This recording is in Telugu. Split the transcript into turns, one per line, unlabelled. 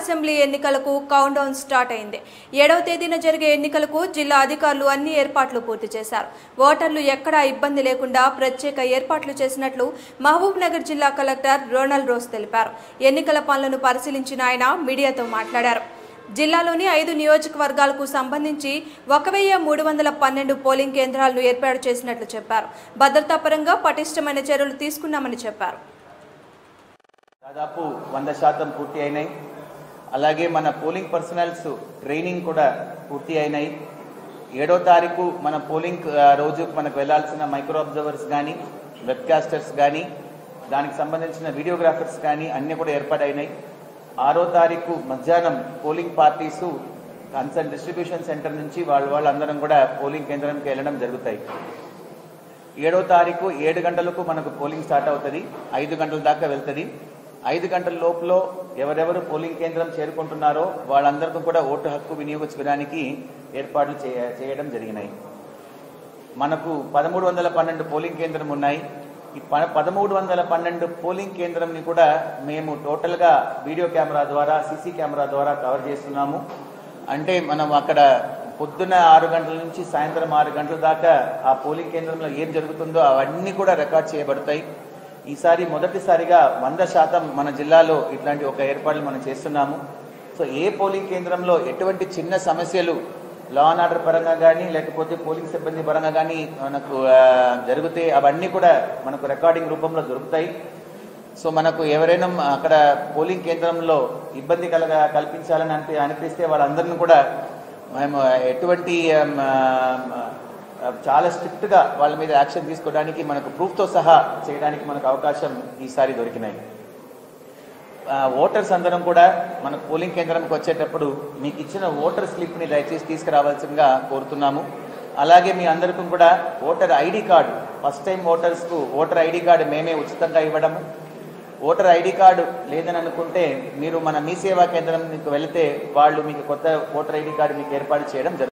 అసెంబ్లీ ఎన్నికలకు కౌంట్ డౌన్ స్టార్ట్ అయింది ఏడవ తేదీన జరిగే ఎన్నికలకు జిల్లా అధికారులు అన్ని ఏర్పాట్లు పూర్తి చేశారు ఓటర్లు ఎక్కడా ఇబ్బంది లేకుండా ప్రత్యేక ఏర్పాట్లు చేసినట్లు మహబూబ్ నగర్ జిల్లా కలెక్టర్ రోనల్ రోస్ తెలిపారు ఎన్నికల పనులను పరిశీలించిన ఆయన మీడియాతో మాట్లాడారు జిల్లాలోని ఐదు నియోజకవర్గాలకు సంబంధించి ఒక వెయ్యి మూడు వందల పన్నెండు పోలింగ్ కేంద్రాలను ఏర్పాటు చేసినట్లు చెప్పారు భద్రతా పరంగా పటిష్టమైన చర్యలు తీసుకున్నామని చెప్పారు
దాదాపు వంద శాతం పూర్తి అయినాయి అలాగే మన పోలింగ్ పర్సనల్స్ ట్రైనింగ్ కూడా పూర్తి అయినాయి ఏడో తారీఖు మన పోలింగ్ ఆ, రోజు మనకు వెళ్లాల్సిన మైక్రో అబ్జర్వర్స్ కానీ వెబ్కాస్టర్స్ కానీ దానికి సంబంధించిన వీడియోగ్రాఫర్స్ కానీ అన్ని కూడా ఏర్పాటైనాయి ఆరో తారీఖు మధ్యాహ్నం polling parties concern distribution centre నుంచి వాళ్ళ వాళ్ళందరం కూడా పోలింగ్ కేంద్రానికి వెళ్ళడం జరుగుతాయి ఏడో తారీఖు ఏడు గంటలకు మనకు పోలింగ్ స్టార్ట్ అవుతుంది ఐదు గంటల దాకా వెళ్తుంది ఐదు గంటల లోపల ఎవరెవరు పోలింగ్ కేంద్రం చేరుకుంటున్నారో వాళ్ళందరికీ కూడా ఓటు హక్కు వినియోగించుకోవడానికి ఏర్పాట్లు చేయ- చేయడం జరిగినాయి మనకు పదమూడు వందల పన్నెండు పోలింగ్ కేంద్రం ఉన్నాయి ఈ ప- పదమూడు వందల పన్నెండు పోలింగ్ కేంద్రంని కూడా మేము టోటల్గా వీడియో కెమెరా ద్వారా సీసీ కెమెరా ద్వారా కవర్ చేస్తున్నాము అంటే మనం అక్కడ పొద్దున్న ఆరు గంటల నుంచి సాయంత్రం ఆరు గంటల దాకా ఆ పోలింగ్ కేంద్రంలో ఏం జరుగుతుందో అవన్నీ కూడా రికార్డ్ చేయబడతాయి ఈసారి మొదటిసారిగా వంద శాతం మన జిల్లాలో ఇట్లాంటి ఒక ఏర్పాట్లు మనం చేస్తున్నాము సో ఏ పోలింగ్ కేంద్రంలో ఎటువంటి చిన్న సమస్యలు లా అండ్ ఆర్డర్ పరంగా కానీ లేకపోతే పోలింగ్ సిబ్బంది పరంగా కానీ మనకు ఆ, జరిగితే అవన్నీ కూడా మనకు రికార్డింగ్ రూపంలో దొరుకుతాయి సో మనకు ఎవరైనా అక్కడ పోలింగ్ కేంద్రంలో ఇబ్బంది కలగ కల్పించాలని అనిపి అనిపిస్తే వాళ్ళందరినీ కూడా మేము ఎటువంటి ఆమ్, ఆ, చాలా స్ట్రిక్ట్గా వాళ్ళ మీద యాక్షన్ తీసుకోవడానికి మనకు ప్రూఫ్తో సహా చేయడానికి మనకు అవకాశం ఈసారి దొరికినాయి ఆ, ఓటర్స్ అందరం కూడా మన పోలింగ్ కేంద్రంకి వచ్చేటప్పుడు మీకు ఇచ్చిన ఓటర్ స్లిప్ని దయచేసి తీసుకురావాల్సిందిగా కోరుతున్నాము అలాగే మీ అందరికీ కూడా voter ID card first time ఓటర్స్కు ఓటర్ ఐడి కార్డు మేమే ఉచితంగా ఇవ్వడము ఓటర్ ఐడి కార్డు లేదని అనుకుంటే మీరు మన మీ సేవా కేంద్రంకి వెళితే వాళ్ళు మీకు కొత్త ఓటర్ ఐడి కార్డు మీకు ఏర్పాటు చేయడం జరుగుతుంది